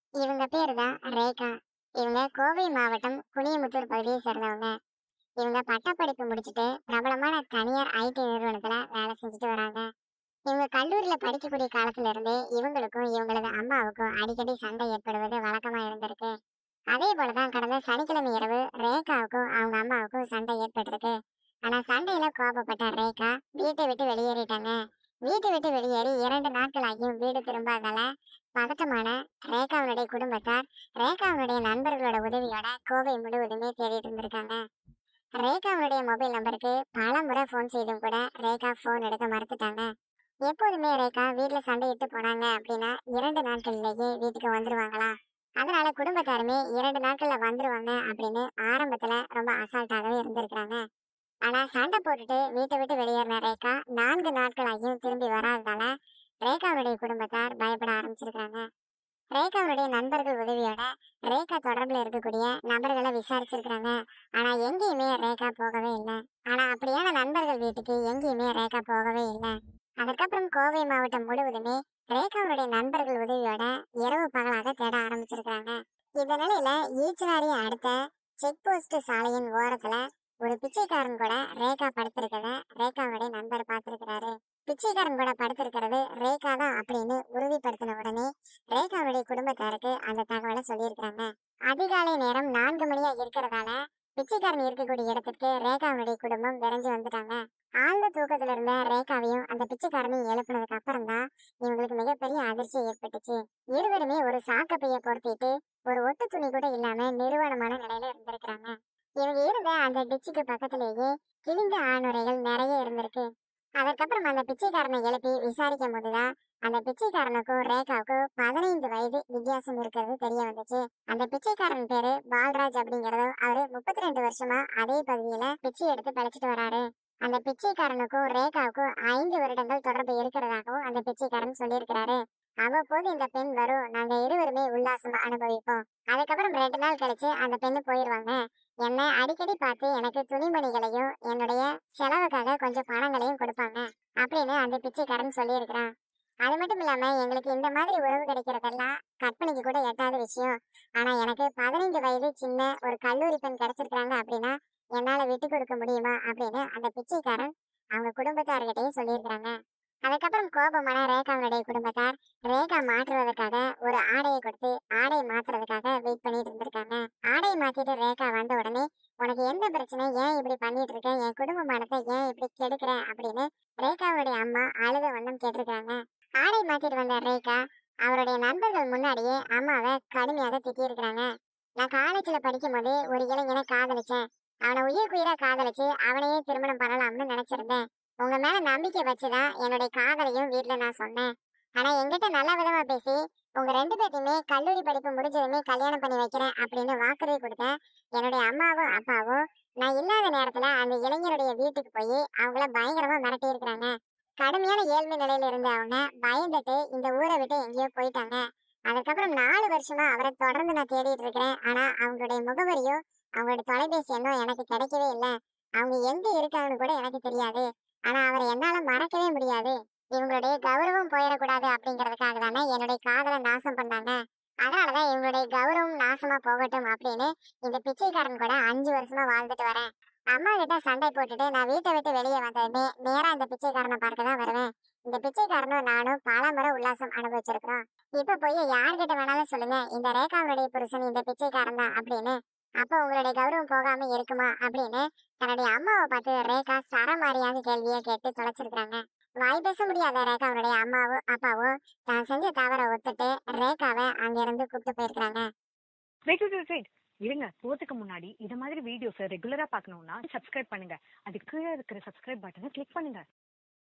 இவங்க பேரு தான் ரேகா இவங்க கோவை மாவட்டம் குனியமுத்தூர் பகுதியை சேர்ந்தவங்க இவங்க பட்டப்படிப்பு முடிச்சுட்டு பிரபலமான தனியார் ஐடி நிறுவனத்துல வேலை செஞ்சுட்டு வராங்க இவங்க கல்லூரியில படிக்கக்கூடிய காலத்துல இருந்தே இவங்களுக்கும் இவங்களது அம்மாவுக்கும் அடிக்கடி சண்டை ஏற்படுவது வழக்கமா இருந்திருக்கு அதே போலதான் கடந்த சனிக்கிழமை இரவு ரேகாவுக்கும் அவங்க அம்மாவுக்கும் சண்டை ஏற்பட்டிருக்கு ஆனா சண்டையில கோபப்பட்ட ரேகா வீட்டை விட்டு வெளியேறிட்டாங்க வீட்டை விட்டு வெளியேறி இரண்டு நாட்கள் ஆகியும் வீடு திரும்பாததால பதட்டமான ரேகாவுடைய குடும்பத்தார் ரேகாவுடைய நண்பர்களோட உதவியோட கோவை முழுவதுமே தேடிட்டு இருந்திருக்காங்க ரேகாவுடைய மொபைல் நம்பருக்கு பல முறை ஃபோன் செய்தும் கூட ரேகா ஃபோன் எடுக்க மறுத்துட்டாங்க எப்போதுமே ரேகா வீட்டுல சண்டையிட்டு போனாங்க அப்படின்னா இரண்டு நாட்கள்லயே வீட்டுக்கு வந்துருவாங்களா அதனால குடும்பத்தாருமே இரண்டு நாட்கள்ல வந்துருவாங்க அப்படின்னு ஆரம்பத்துல ரொம்ப அசால்ட்டாகவே இருந்திருக்காங்க ஆனா சண்டை போட்டுட்டு வீட்டை விட்டு வெளியேறின ரேகா நான்கு நாட்கள் ஆகியும் திரும்பி வராததால ரேகாவுடைய குடும்பத்தார் பயப்பட ஆரம்பிச்சிருக்காங்க ரேகாவுடைய நண்பர்கள் உதவியோட ரேகா தொடர்புல இருக்கக்கூடிய நபர்களை விசாரிச்சிருக்காங்க ஆனா எங்கேயுமே ரேகா போகவே இல்லை ஆனா அப்படியான நண்பர்கள் வீட்டுக்கு எங்கேயுமே ரேகா போகவே இல்லை அதுக்கப்புறம் கோவை மாவட்டம் முழுவதுமே ரேகாவுடைய நண்பர்கள் உதவியோட இரவு பகலாக தேட ஆரம்பிச்சிருக்காங்க இந்த நிலையில ஈச்சனாரி அடுத்த செக் போஸ்ட் சாலையின் ஓரத்துல ஒரு பிச்சைக்காரன் கூட ரேகா படுத்திருக்கிறத ரேகாவுடைய நண்பர் பார்த்திருக்கிறாரு பிச்சைக்காரன் கூட படுத்திருக்கிறது ரேகா தான் அப்படின்னு உறுதிப்படுத்தின உடனே ரேகாவுடைய குடும்பத்தாருக்கு அந்த தகவலை சொல்லியிருக்காங்க அதிகாலை நேரம் நான்கு மணியா இருக்கிறதால பிச்சைக்காரன் இருக்கக்கூடிய இடத்துக்கு ரேகாவுடைய குடும்பம் விரைஞ்சு வந்துட்டாங்க ஆழ்ந்த தூக்கத்துல இருந்த ரேகாவையும் அந்த பிச்சைக்காரனையும் எழுப்பினதுக்கு அப்புறம் தான் இவங்களுக்கு மிகப்பெரிய அதிர்ச்சி ஏற்பட்டுச்சு இருவருமே ஒரு சாக்கப்பைய பொருத்திட்டு ஒரு ஒட்டு துணி கூட இல்லாம நிறுவனமான நிலையில இருந்திருக்கிறாங்க இவங்க இருந்த அந்த டிச்சுக்கு பக்கத்திலேயே கிழிந்த ஆணுரைகள் நிறைய இருந்திருக்கு அதற்கப்புறம் அந்த பிச்சைக்காரனை எழுப்பி விசாரிக்கும் போதுதான் அந்த பிச்சைக்காரனுக்கும் ரேகாவுக்கும் பதினைந்து வயது வித்தியாசம் இருக்கிறது தெரிய வந்துச்சு அந்த பிச்சைக்காரன் பேரு பால்ராஜ் அப்படிங்கறதும் அவரு முப்பத்தி ரெண்டு வருஷமா அதே பகுதியில பிச்சை எடுத்து பிழைச்சிட்டு வராரு அந்த பிச்சைக்காரனுக்கும் ரேகாவுக்கும் ஐந்து வருடங்கள் தொடர்பு இருக்கிறதாகவும் அந்த பிச்சைக்காரன் சொல்லியிருக்கிறாரு அவ்வப்போது இந்த பெண் வரும் நாங்க இருவருமே உல்லாசமா அனுபவிப்போம் அதுக்கப்புறம் ரெண்டு நாள் கழிச்சு அந்த பெண்ணு போயிருவாங்க என்ன அடிக்கடி பார்த்து எனக்கு துணிமணிகளையும் என்னுடைய செலவுக்காக கொஞ்சம் பணங்களையும் கொடுப்பாங்க அப்படின்னு அந்த பிச்சைக்காரன் சொல்லியிருக்கிறான் அது மட்டும் இல்லாம எங்களுக்கு இந்த மாதிரி உறவு கிடைக்கிறதெல்லாம் கற்பனைக்கு கூட எட்டாத விஷயம் ஆனா எனக்கு பதினைந்து வயது சின்ன ஒரு கல்லூரி பெண் கிடைச்சிருக்காங்க அப்படின்னா என்னால விட்டு கொடுக்க முடியுமா அப்படின்னு அந்த பிச்சைக்காரன் அவங்க குடும்பத்தார்கிட்டயும் சொல்லியிருக்கிறாங்க அதுக்கப்புறம் கோபமான ரேகாவுடைய குடும்பத்தார் ரேகா மாற்றுவதற்காக ஒரு ஆடையை கொடுத்து ஆடை மாத்துறதுக்காக வெயிட் பண்ணிட்டு இருந்திருக்காங்க ஆடை மாத்திட்டு ரேகா வந்த உடனே உனக்கு என்ன பிரச்சனை ஏன் இப்படி பண்ணிட்டு இருக்க என் குடும்ப மானத்தை ஏன் இப்படி கெடுக்கிற அப்படின்னு ரேகாவுடைய அம்மா அழுத வண்ணம் கேட்டிருக்காங்க ஆடை மாத்திட்டு வந்த ரேகா அவருடைய நண்பர்கள் முன்னாடியே அம்மாவை கடுமையாக திட்டியிருக்கிறாங்க நான் காலேஜ்ல படிக்கும் போது ஒரு இளைஞனை காதலிச்சேன் அவனை உயிர்க்குயிரா காதலிச்சு அவனையே திருமணம் பண்ணலாம்னு நினைச்சிருந்தேன் உங்க மேல நம்பிக்கை வச்சுதான் என்னுடைய காதலையும் வீட்டுல நான் சொன்னேன் ஆனா என்கிட்ட நல்ல விதமா பேசி உங்க ரெண்டு பேர்த்தையுமே கல்லூரி படிப்பு முடிஞ்சதுமே கல்யாணம் பண்ணி வைக்கிறேன் அப்படின்னு வாக்குறுதி கொடுத்த என்னுடைய அம்மாவும் அப்பாவும் நான் இல்லாத நேரத்துல அந்த இளைஞருடைய வீட்டுக்கு போய் அவங்கள பயங்கரமா மிரட்டி இருக்கிறாங்க கடுமையான ஏழ்மை நிலையில இருந்த அவங்க பயந்துட்டு இந்த ஊரை விட்டு எங்கேயோ போயிட்டாங்க அதுக்கப்புறம் நாலு வருஷமா அவரை தொடர்ந்து நான் தேடிட்டு இருக்கிறேன் ஆனா அவங்களுடைய முகவரியோ அவங்களோட தொலைபேசி எண்ணோ எனக்கு கிடைக்கவே இல்லை அவங்க எங்க இருக்காங்கன்னு கூட எனக்கு தெரியாது ஆனா அவரை என்னால மறக்கவே முடியாது இவங்களுடைய கௌரவம் போயிடக்கூடாது அப்படிங்கறதுக்காக தானே என்னுடைய காதலை நாசம் பண்ணாங்க அதனாலதான் இவங்களுடைய கௌரவம் நாசமா போகட்டும் அப்படின்னு இந்த பிச்சைக்காரன் கூட அஞ்சு வருஷமா வாழ்ந்துட்டு வரேன் அம்மா கிட்ட சண்டை போட்டுட்டு நான் வீட்டை விட்டு வெளியே வந்ததுமே நேரா இந்த பிச்சைக்காரனை பார்க்க தான் வருவேன் இந்த பிச்சைக்காரனும் நானும் பல முறை உல்லாசம் அனுபவிச்சிருக்கிறோம் இப்ப போய் யார்கிட்ட வேணாலும் சொல்லுங்க இந்த ரேகாவுடைய புருஷன் இந்த பிச்சைக்காரன் தான் அப்படின்னு அப்ப உங்களுடைய கௌரவம் போகாம இருக்குமா அப்படின்னு தன்னுடைய அம்மாவை பார்த்து ரேகா சரமாரியாக கேள்வியை கேட்டு தொலைச்சிருக்காங்க வாய் பேச முடியாத ரேகாவுடைய அம்மாவும் அப்பாவும் தான் செஞ்ச தவற ஒத்துட்டு ரேகாவை அங்கிருந்து கூப்பிட்டு போயிருக்காங்க வெயிட் வெயிட் வெயிட் இருங்க போறதுக்கு முன்னாடி இது மாதிரி வீடியோஸ் ரெகுலரா பார்க்கணும்னா சப்ஸ்கிரைப் பண்ணுங்க அதுக்கு கீழே இருக்கிற சப்ஸ்கிரைப் பட்டனை கிளிக் பண்ணுங்க